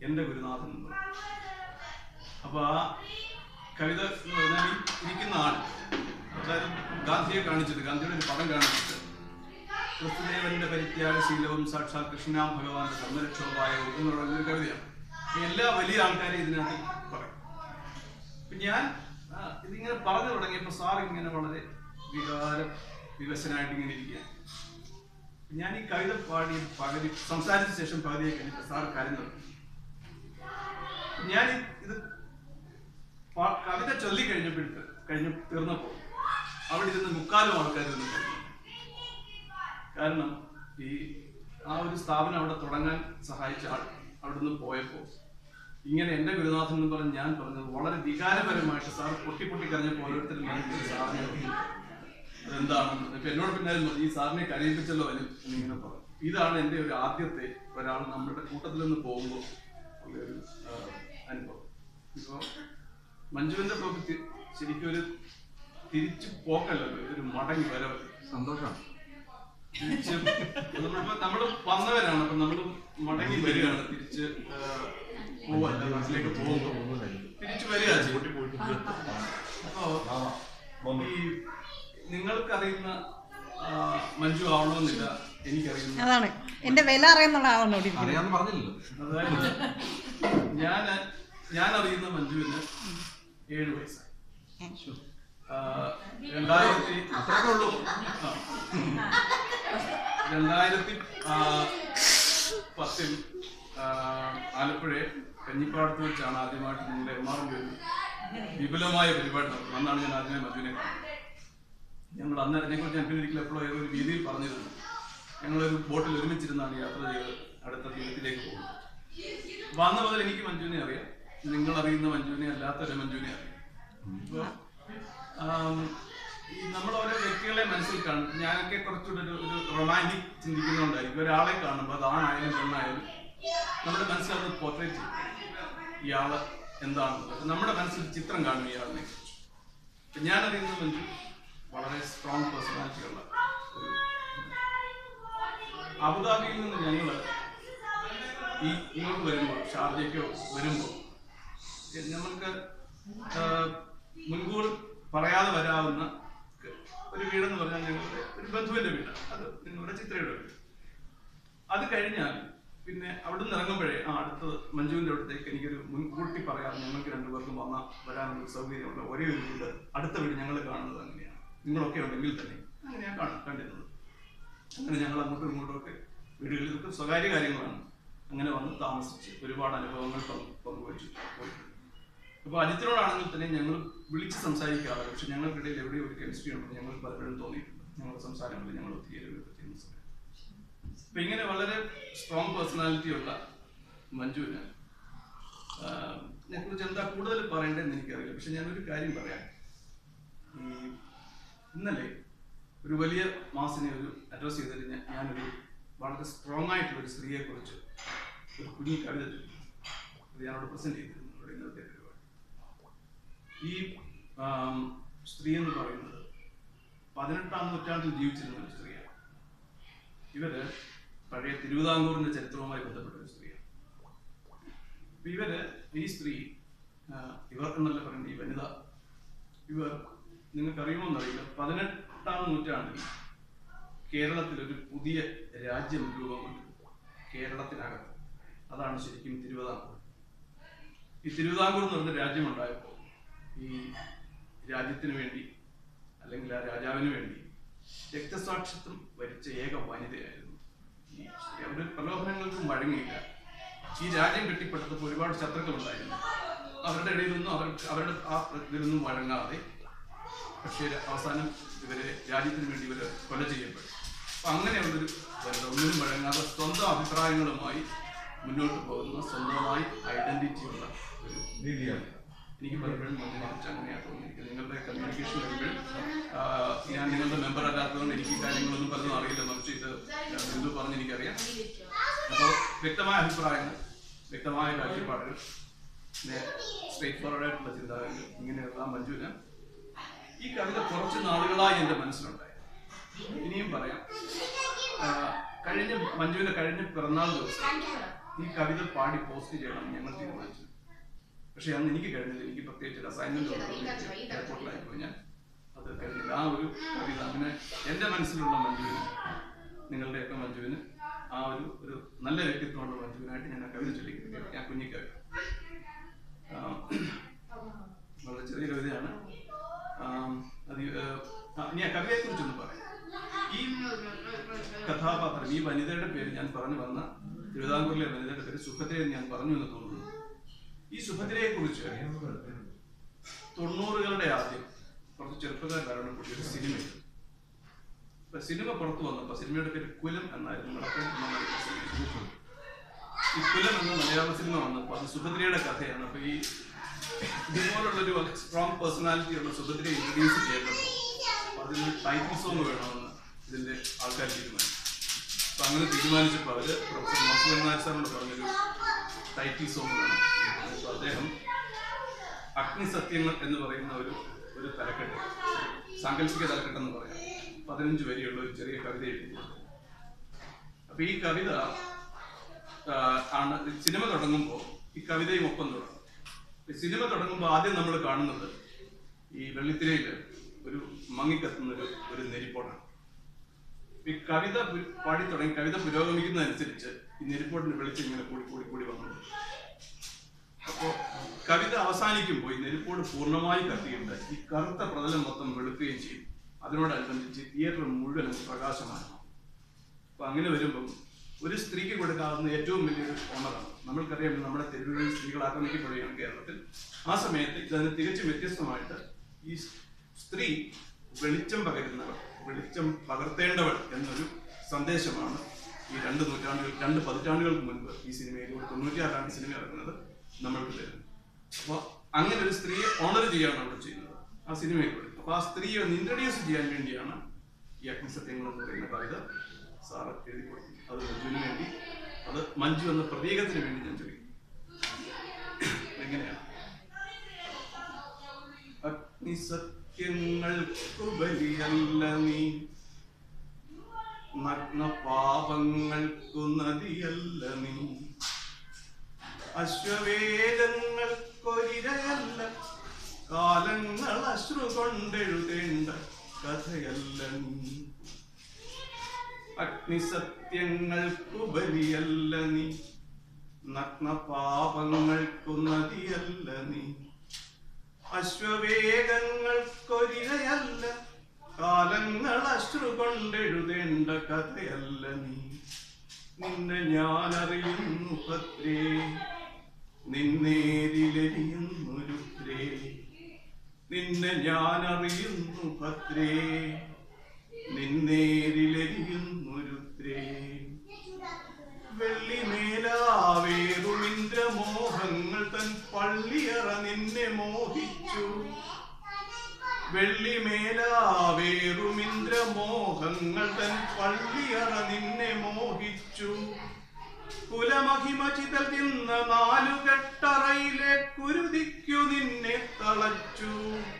എൻ്റെ ഗുരുനാഥൻ എന്ന് പറയും അപ്പൊ ആ കവിത എന്ന് പറഞ്ഞാൽ ഈ ഇരിക്കുന്ന ആൾ അതായത് ഗാന്ധിയെ കാണിച്ചിട്ട് ഗാന്ധിയുടെ ഒരു പടം കാണിച്ചിട്ട് ക്രിസ്തുദേവന്റെ പരിത്യാഗശീലവും സാക്ഷാൽ കൃഷ്ണനാം ഭഗവാന്റെ ധർമ്മരക്ഷോപായവും എന്നുള്ള ഒരു കവിതയാണ് ഈ എല്ലാ വലിയ ആൾക്കാരെയും ഇതിനകത്ത് പറയും അപ്പൊ ഞാൻ ആ, ഇതിങ്ങനെ പറഞ്ഞു തുടങ്ങിയപ്പോൾ സാർ ഇങ്ങനെ വളരെ വികാര വിവശനായിട്ട് ഇങ്ങനെ ഇരിക്കുക ഞാൻ ഈ കവിത പാടി പകുതി സംസാരിച്ച ശേഷം പകുതിയെ കഴിഞ്ഞിട്ട് സാർ കാര്യം തുടങ്ങി ഞാൻ ഈ- ഇത് പ- കവിത ചൊല്ലി കഴിഞ്ഞപ്പോഴത്തെ കഴിഞ്ഞ തീർന്നപ്പോൾ അവിടെ ഇരുന്ന് മുക്കാലും ആൾക്കാർ ഇരുന്ന് കഴിഞ്ഞു കാരണം ഈ ആ ഒരു സ്ഥാപനം അവിടെ തുടങ്ങാൻ സഹായിച്ച ആൾ അവിടുന്ന് പോയപ്പോൾ ഇങ്ങനെ എന്റെ ഗുരുനാഥൻ എന്ന് പറഞ്ഞ് ഞാൻ പറഞ്ഞത് വളരെ വികാരപരമായിട്ട് സാർ പൊട്ടി പൊട്ടി കരഞ്ഞപ്പോൾ ഓരോരുത്തരും മനസ്സിൽ സാറിനെ അതെന്താണെന്ന് ഇപ്പൊ എന്നോട് പിന്നെ ഈ സാറിനെ കരയിപ്പിച്ചല്ലോ വരും എന്നിങ്ങനെ പറഞ്ഞു ഇതാണ് എൻ്റെ ഒരു ആദ്യത്തെ ഒരാൾ നമ്മുടെ കൂട്ടത്തിൽ നിന്ന് പോകുമ്പോൾ ഉള്ള ഒരു ആ, അനുഭവം ഇപ്പോ മഞ്ജുവിന്റെ പോക്ക് തി- ശരിക്കും ഒരു തിരിച്ചു പോക്കല്ലല്ലോ ഒരു മടങ്ങി വരവ് സന്തോഷമാണ് തിരിച്ച് നമ്മളിപ്പോ നമ്മള് വന്നവരാണ് അപ്പൊ നമ്മള് മടങ്ങി വരികയാണ് തിരിച്ച് ആ, പോവല്ല നാട്ടിലേക്ക് പോകുമ്പോ തിരിച്ചു വരിക ചെയ്യും. അപ്പോ ഈ നിങ്ങൾക്കറിയുന്ന ആ, മഞ്ജു ആവണമെന്നില്ല എനിക്കറിയുന്ന അതാണ് എന്റെ വില അറിയുന്നുള്ള ആളാണ് ഇവിടെ അറിയാന്ന് പറഞ്ഞില്ലല്ലോ അതായത് ഞാൻ ഞാൻ അറിയുന്ന മഞ്ജുവിന് ഏഴ് വയസ്സായി ആ, രണ്ടായിരത്തി അത്രയൊക്കെ ഉള്ളൂ ആ. രണ്ടായിരത്തി ആ, പത്തിൽ ആ, ആലപ്പുഴ കഞ്ഞിപ്പാടത്ത് വെച്ചാണ് ആദ്യമായിട്ട് നിങ്ങളുടെ എം ആർ ഒരു വിപുലമായ പരിപാടി നടത്തുന്നത് അന്നാണ് ഞാൻ ആദ്യമേ മഞ്ജുവിനെ കാണുന്നത് ഞങ്ങൾ അന്ന് അതിനെക്കുറിച്ച് ഞാൻ പിന്നെ ഒരിക്കലും എപ്പോഴും ഏതൊരു രീതിയിൽ പറഞ്ഞിരുന്നു ഞങ്ങളൊരു ബോട്ടിൽ ഒരുമിച്ചിരുന്നാണ് യാത്ര ചെയ്ത് അടുത്ത തീരത്തിലേക്ക് പോകുന്നത് അപ്പൊ അന്ന് മുതൽ എനിക്ക് മഞ്ജുവിനെ അറിയാം നിങ്ങൾ അറിയുന്ന മഞ്ജുവിനെ അല്ലാത്തൊരു മഞ്ജുവിനെ അറിയാം അപ്പൊ, ആം, ഈ നമ്മൾ ഓരോ വ്യക്തികളെ മനസ്സിൽ കാണും ഞാനൊക്കെ കുറച്ചുകൂടെ ഒരു ഒരു റൊമാൻറ്റിക് ചിന്തിക്കുന്നതുകൊണ്ടായിരിക്കും ഒരാളെ കാണുമ്പോൾ അത് ആണായാലും പെണ്ണായാലും നമ്മുടെ മനസ്സിൽ അത് പോർട്രേറ്റ് ചെയ്യും ഇയാള് എന്താണെന്നുള്ളത് അപ്പൊ നമ്മുടെ മനസ്സിൽ ചിത്രം കാണും ഇയാളിനെ കുറിച്ച് ഞാനറിയുന്ന മഞ്ജു വളരെ സ്ട്രോങ് പേഴ്സണാലിറ്റി ഉള്ള ഒരു അബുദാബിയിൽ നിന്ന് ഞങ്ങൾ ഈ ഇങ്ങോട്ട് വരുമ്പോൾ ഷാർജയ്ക്കോ വരുമ്പോൾ നമുക്ക് ആ, മുൻകൂർ പറയാതെ വരാവുന്ന ഒരു വീടെന്ന് പറഞ്ഞാൽ ഞങ്ങളുടെ ഒരു ബന്ധുവിന്റെ വീട് അത് നിങ്ങളുടെ ചിത്രയുടെ വീട് അത് കഴിഞ്ഞാൽ പിന്നെ അവിടെ നിന്ന് ഇറങ്ങുമ്പോഴേ ആ അടുത്തത് മഞ്ജുവിന്റെ അടുത്തേക്ക് എനിക്കൊരു മുൻകൂട്ടി പറയാതെ ഞങ്ങൾക്ക് രണ്ടുപേർക്കും വന്ന വരാനുള്ള സൗകര്യമുള്ള ഒരേ ഒരു വീട് അടുത്ത വീട് ഞങ്ങൾ കാണുന്നത് അങ്ങനെയാണ് നിങ്ങളൊക്കെ ഉണ്ടെങ്കിൽ തന്നെ അങ്ങനെയാണ് കാണും കണ്ടിരുന്നത് അങ്ങനെ ഞങ്ങൾ അങ്ങോട്ടും ഇങ്ങോട്ടും ഒക്കെ വീടുകളിൽ ഇതൊക്കെ സ്വകാര്യ കാര്യങ്ങളാണ് അങ്ങനെ വന്ന് താമസിച്ച് ഒരുപാട് അനുഭവങ്ങൾ പങ്ക് പങ്കുവച്ചു പോയിട്ടുണ്ട് അപ്പോൾ അജിത്തിനോടാണെങ്കിൽ തന്നെ ഞങ്ങൾ വിളിച്ച് സംസാരിക്കാറ് പക്ഷെ ഞങ്ങൾക്കിടയിൽ എവിടെയോ ഒരു കെമിസ്ട്രി ഉണ്ടെന്ന് ഞങ്ങൾ പലപ്പോഴും തോന്നിയിട്ടുണ്ട് ഞങ്ങളുടെ സംസാരങ്ങളിൽ ഞങ്ങൾ ഒത്തുചേരുകയൊക്കെ ചെയ്യുന്ന സമയത്ത് അപ്പൊ ഇങ്ങനെ വളരെ സ്ട്രോങ് പേഴ്സണാലിറ്റി ഉള്ള മഞ്ജുവിന് കുറിച്ച് എന്താ കൂടുതൽ പറയേണ്ടതെന്ന് എനിക്കറിയില്ല പക്ഷെ ഞാനൊരു കാര്യം പറയാം ഈ ഇന്നലെ ഒരു വലിയ മാസിനെ ഒരു അഡ്രസ് ചെയ്തിട്ട് ഞാൻ ഞാനൊരു വളരെ സ്ട്രോങ് ആയിട്ടുള്ള ഒരു സ്ത്രീയെ കുറിച്ച് ഒരു കുഞ്ഞി കവിത ചൊല്ലി. അത് ഞാനവിടെ പ്രസന്റ് ചെയ്തിരുന്നു ഇവിടെ ഇന്നത്തെ പരിപാടി ഈ ആം, സ്ത്രീ എന്ന് പറയുന്നത് പതിനെട്ടാം നൂറ്റാണ്ടിൽ ജീവിച്ചിരുന്ന ഒരു സ്ത്രീയാണ് ഇവര് പഴയ തിരുവിതാംകൂറിന്റെ ചരിത്രവുമായി ബന്ധപ്പെട്ട ഒരു സ്ത്രീയാണ് അപ്പൊ ഇവര് ഈ സ്ത്രീ ആ, ഇവർ എന്നല്ല പറയുന്നത് ഈ വനിത ഇവർ നിങ്ങൾക്ക് അറിയുമോന്നറിയില്ല പതിനെട്ടാം നൂറ്റാണ്ടിൽ കേരളത്തിൽ ഒരു പുതിയ രാജ്യം രൂപം കൊണ്ടു കേരളത്തിനകത്ത് അതാണ് ശരിക്കും തിരുവിതാംകൂർ ഈ തിരുവിതാംകൂർ എന്ന് പറഞ്ഞ രാജ്യം ഉണ്ടായപ്പോൾ ഈ രാജ്യത്തിന് വേണ്ടി അല്ലെങ്കിൽ ആ രാജാവിന് വേണ്ടി രക്തസാക്ഷിത്വം വരിച്ച ഏക വനിതയായിരുന്നു ഈ സ്ത്രീ. അവര് പ്രലോഭനങ്ങൾക്കും വഴങ്ങിയില്ല ഈ രാജ്യം കെട്ടിപ്പടുത്തപ്പോൾ ഒരുപാട് ശത്രുക്കൾ ഉണ്ടായിരുന്നു അവരുടെ ഇടയിലൊന്നും അവർ അവരുടെ ആ ഇതിലൊന്നും വഴങ്ങാതെ പക്ഷേ അവസാനം ഇവരെ രാജ്യത്തിന് വേണ്ടി ഇവര് കൊല ചെയ്യപ്പെട്ടു അപ്പൊ അങ്ങനെയുള്ളൊരു വനിത ഒന്നിനും വഴങ്ങാതെ സ്വന്തം അഭിപ്രായങ്ങളുമായി മുന്നോട്ട് പോകുന്ന സ്വന്തമായി ഐഡന്റിറ്റി ഉള്ള ഒരു രീതിയാണ് എനിക്ക് പലപ്പോഴും മറിച്ച് അങ്ങനെയാണ് തോന്നിയിരിക്കുന്നത് നിങ്ങളുടെ കമ്മ്യൂണിക്കേഷൻ വരുമ്പോഴും ഞാൻ നിങ്ങളുടെ മെമ്പർ അല്ലാത്തതുകൊണ്ട് എനിക്ക് ഈ കാര്യങ്ങളൊന്നും പലതും അറിയില്ല മറിച്ച് ഇത് ബിന്ദു പറഞ്ഞ് എനിക്കറിയാം അപ്പോൾ വ്യക്തമായ അഭിപ്രായങ്ങൾ വ്യക്തമായ കാഴ്ചപ്പാടുകൾ സ്ട്രേറ്റ് ഫോർവേഡ് ആയിട്ടുള്ള ചിന്താഗതികൾ ഇങ്ങനെയുള്ള മഞ്ജുവിന് ഈ കവിത കുറച്ച് നാളുകളായി എൻ്റെ മനസ്സിലുണ്ടായി ഇനിയും പറയാം ആ, കഴിഞ്ഞ മഞ്ജുവിന്റെ കഴിഞ്ഞ പിറന്നാൾ ദിവസം ഈ കവിത പാടി പോസ്റ്റ് ചെയ്യണം എന്ന് ഞങ്ങൾ തീരുമാനിച്ചു പക്ഷെ അന്ന് എനിക്ക് കഴിഞ്ഞില്ല എനിക്ക് പ്രത്യേകിച്ച് ഒരു അസൈൻമെന്റ് എയർപോർട്ടിലായിപ്പോയി ഞാൻ അത് കഴിഞ്ഞില്ല ആ ഒരു കവിത അങ്ങനെ എൻ്റെ മനസ്സിലുള്ള മഞ്ജുവിന് നിങ്ങളുടെയൊക്കെ മഞ്ജുവിന് ആ ഒരു ഒരു നല്ല വ്യക്തിത്വമുള്ള മഞ്ജുവിനായിട്ട് ഞാൻ ആ കവിത ചൊല്ലിക്കുന്നത് ഞാൻ കുഞ്ഞിക്കവി ആ, വളരെ ചെറിയ കവിതയാണ് ആ, അത് ഈ, ആ, ആ, ഇനി ആ കവിതയെ കുറിച്ചൊന്ന് പറയാം ഈ കഥാപാത്രം ഈ വനിതയുടെ പേര് ഞാൻ പറഞ്ഞു വന്ന തിരുവിതാംകൂറിലെ വനിതയുടെ പേര് സുഭദ്ര എന്ന് ഞാൻ പറഞ്ഞു എന്ന് തോന്നുന്നു ഈ സുഭദ്രയെ കുറിച്ച് തൊണ്ണൂറുകളുടെ ആദ്യം കുറച്ച് ചെറുപ്പക്കാരുടെ കൂടി ഒരു സിനിമ അപ്പൊ സിനിമ പുറത്തു വന്നപ്പോ സിനിമയുടെ പേര് കുലം എന്നായിരുന്നു വടക്കൻ മലയാള സിനിമ. ഈ കുലം എന്ന മലയാള സിനിമ വന്നപ്പോ അത് സുഭദ്രയുടെ കഥയാണ് അപ്പൊ ഈ ഇതുപോലുള്ളൊരു സ്ട്രോങ് പേഴ്സണാലിറ്റി ഉള്ള സുഭദ്രയെ ഇൻട്രൊഡ്യൂസ് ചെയ്തപ്പോൾ അതിനൊരു ടൈറ്റിൽ സോങ് വേണമെന്ന് ഇതിന്റെ ആൾക്കാർ തീരുമാനിച്ചു അപ്പൊ അങ്ങനെ തീരുമാനിച്ചപ്പോൾ അവര് പ്രൊഫസർ മോഹൻ നായർ സാറിനോട് പറഞ്ഞൊരു ടൈറ്റിൽ സോങ് വേണം അപ്പൊ അദ്ദേഹം അഗ്നിസത്യങ്ങൾ എന്ന് പറയുന്ന ഒരു ഒരു തലക്കെട്ട് സാങ്കല്പിക തലക്കെട്ട് എന്ന് പറയാം പതിനഞ്ച് വരെയുള്ള ഒരു ചെറിയ കവിത എഴുതി അപ്പൊ ഈ കവിത ആ, ആണ് സിനിമ തുടങ്ങുമ്പോൾ ഈ കവിതയും ഒപ്പം തുടങ്ങും ഈ സിനിമ തുടങ്ങുമ്പോൾ ആദ്യം നമ്മൾ കാണുന്നത് ഈ വെള്ളിത്തിരയിൽ ഒരു മങ്ങിക്കത്തുന്ന ഒരു ഒരു നെരിപ്പോടാണ് ഈ കവിത പു- പാടി തുടങ്ങി കവിത പുരോഗമിക്കുന്നതനുസരിച്ച് ഈ നെരിപ്പോട്ടിന് വെളിച്ചം ഇങ്ങനെ കൂടി കൂടി കൂടി വന്നു അപ്പോ കവിത അവസാനിക്കുമ്പോൾ ഈ നെരുപ്പോട് പൂർണ്ണമായി കത്തിയിട്ട് ഈ കറുത്ത പ്രതലം മൊത്തം വെളുക്കുകയും ചെയ്യും അതിനോടനുബന്ധിച്ച് തിയേറ്റർ മുഴുവൻ അങ്ങ് പ്രകാശമായിരുന്നു അപ്പൊ അങ്ങനെ വരുമ്പം ഒരു സ്ത്രീക്ക് കൊടുക്കാവുന്ന ഏറ്റവും വലിയൊരു ഓണറാണ് നമ്മൾക്കറിയാം നമ്മുടെ തെരുവുകളിൽ സ്ത്രീകൾ ആക്രമിക്കപ്പെടുകയാണ് കേരളത്തിൽ ആ സമയത്ത് ഇതിന് തികച്ചും വ്യത്യസ്തമായിട്ട് ഈ സ്ത്രീ വെളിച്ചം പകരുന്നവൾ വെളിച്ചം പകർത്തേണ്ടവൾ എന്നൊരു സന്ദേശമാണ് ഈ രണ്ട് നൂറ്റാണ്ടുകൾ രണ്ട് പതിറ്റാണ്ടുകൾക്ക് മുൻപ് ഈ സിനിമയിലൂടെ തൊണ്ണൂറ്റിയാറാണ് ഈ സിനിമ ഇറങ്ങുന്നത് നമ്മൾക്ക് തരുന്നത് അപ്പോൾ അങ്ങനെ ഒരു സ്ത്രീയെ ഓണർ ചെയ്യാണ് അവിടെ ചെയ്യുന്നത് ആ സിനിമയിലൂടെ അപ്പൊ ആ സ്ത്രീയെ ഒന്ന് ഇൻട്രൊഡ്യൂസ് ചെയ്യാൻ വേണ്ടിയാണ് ഈ അഗ്നിസത്യങ്ങൾ എന്ന് പറയുന്ന കവിത സാറ് എഴുതി കൊടുക്കുന്നത് അത് മഞ്ജുവിന് വേണ്ടി അത് മഞ്ജു എന്ന പ്രതീകത്തിന് വേണ്ടി ഞാൻ ചോദിക്കും എങ്ങനെയാണ് അഗ്നിസത്യങ്ങൾക്കു ബലിയല്ല നീ നഗ്ന പാപങ്ങൾക്കു നദിയല്ല നീ അശ്വവേദങ്ങൾക്കൊരിരയല്ല കാലങ്ങൾ അശ്രു കൊണ്ടെഴുതേണ്ട കഥയല്ല നീ അഗ്നിസത്യങ്ങൾക്കു ബലിയല്ല നീ നഗ്ന പാപങ്ങൾക്കു നദിയല്ല നീ അശ്വവേഗങ്ങൾക്കൊരിരയല്ല കാലങ്ങൾ അശ്രു കൊണ്ടെഴുതേണ്ട കഥയല്ല നീ നിന്നെ ഞാൻ അറിയുന്നു പത്രേ നിന്നേരിലെരിയുന്നു രുദ്രേ നിന്നെ ഞാൻ അറിയുന്നു ഭദ്രേ നിന്നേരിലെരിയുന്നു രുദ്രേ വെള്ളിമേലാവേറുമിന്ദ്രമോഹങ്ങൾ തൻ പള്ളിയറ നിന്നെ മോഹിച്ചു വെള്ളിമേലാവേറുമിന്ദ്രമോഹങ്ങൾ തൻ പള്ളിയറ നിന്നെ മോഹിച്ചു കുലമഹിമചിതൽ തിന്ന നാലുകെട്ടറയിലെ കുരുതിക്കു നിന്നെ തളച്ചു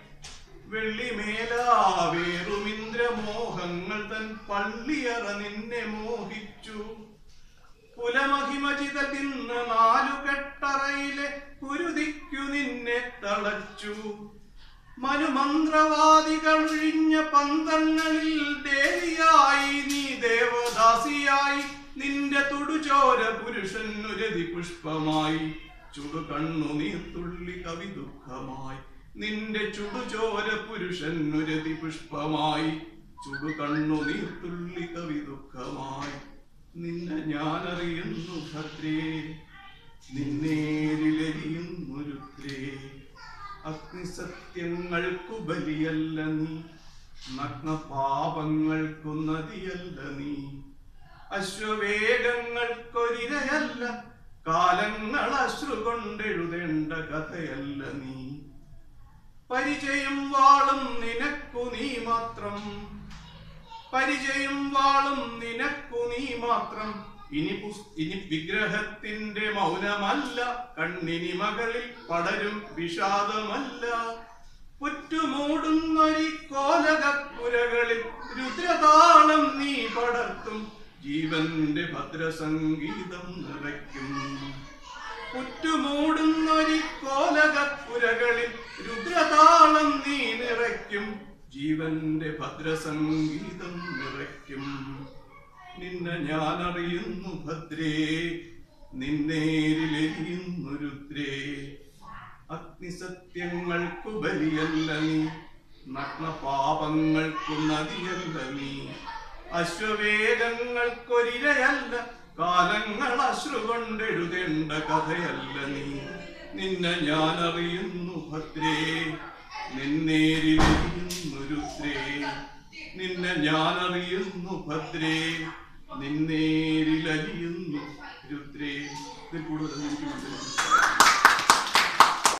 വെള്ളിമേലാവേറുമിന്ദ്രമോഹങ്ങൾ തൻ പള്ളിയറ നിന്നെ മോഹിച്ചു കുലമഹിമചിത തിന്ന് നാലുകെട്ടറയിലെ കുരുതിക്കു നിന്നെ തളച്ചു മനുമന്ത്രവാദികൾ ഒഴിഞ്ഞ പന്തങ്ങളിൽ ദേവിയായി നീ ദേവദാസിയായി നിന്റെ തുടുചോര പുരുഷൻ ഉരതി പുഷ്പമായി ചുടു കണ്ണു നീർത്തുള്ളി കവി ദുഃഖമായി നിന്റെ ചുടുചോര പുരുഷൻ ഉരതി പുഷ്പമായി ചുടു കണ്ണു നീർത്തുള്ളി കവി ദുഃഖമായി നിന്നെ ഞാൻ അറിയുന്നു ഭദ്രേ നിന്നേരിലെരിയുന്നു രുദ്രേ അഗ്നിസത്യങ്ങൾക്കു ബലിയല്ല നീ നഗ്ന പാപങ്ങൾക്കു നദിയല്ല നീ അശ്വവേഗങ്ങൾക്കൊരിരയല്ല കാലങ്ങൾ അശ്രു കൊണ്ടെഴുതേണ്ട കഥയല്ല നീ പരിചയം വാളും നിനക്കു നീ മാത്രം പരിചയം വാളും നിനക്കു നീ മാത്രം ഇനി പുസ് ഇനി വിഗ്രഹത്തിന്റെ മൗനമല്ല കണ്ണിനി മകളിൽ പടരും വിഷാദമല്ല പുറ്റുമൂടുന്നൊരി കോലകപ്പുരകളിൽ രുദ്രതാളം നീ പടർത്തും ജീവന്റെ ഭദ്രസംഗീതം നിറയ്ക്കും പുറ്റുമൂടുന്നൊരി കോലകപ്പുരകളിൽ രുദ്രതാളം നീ നിറയ്ക്കും ജീവന്റെ ഭദ്രസംഗീതം നിറയ്ക്കും നിന്നെ ഞാൻ അറിയുന്നു ഭദ്രേ നിന്നേരിലെരിയുന്നു രുദ്രേ അഗ്നിസത്യങ്ങൾക്കു ബലിയല്ല നീ നഗ്നപാപങ്ങൾക്കു നദിയല്ല നീ അശ്വവേഗങ്ങൾക്കൊരിരയല്ല കാലങ്ങൾ അശ്രു കൊണ്ടെഴുതേണ്ട കഥയല്ല നീ നിന്നെ ഞാൻ അറിയുന്നു ഭദ്രേ നിന്നേരിലെരിയുന്നു രുദ്രേ നിന്നെ ഞാൻ അറിയുന്നു ഭദ്രേ നിന്നേരിലലിയുന്നു രുദ്രേ ഇതിൽ കൂടുതൽ എനിക്ക് മനസ്സിലായി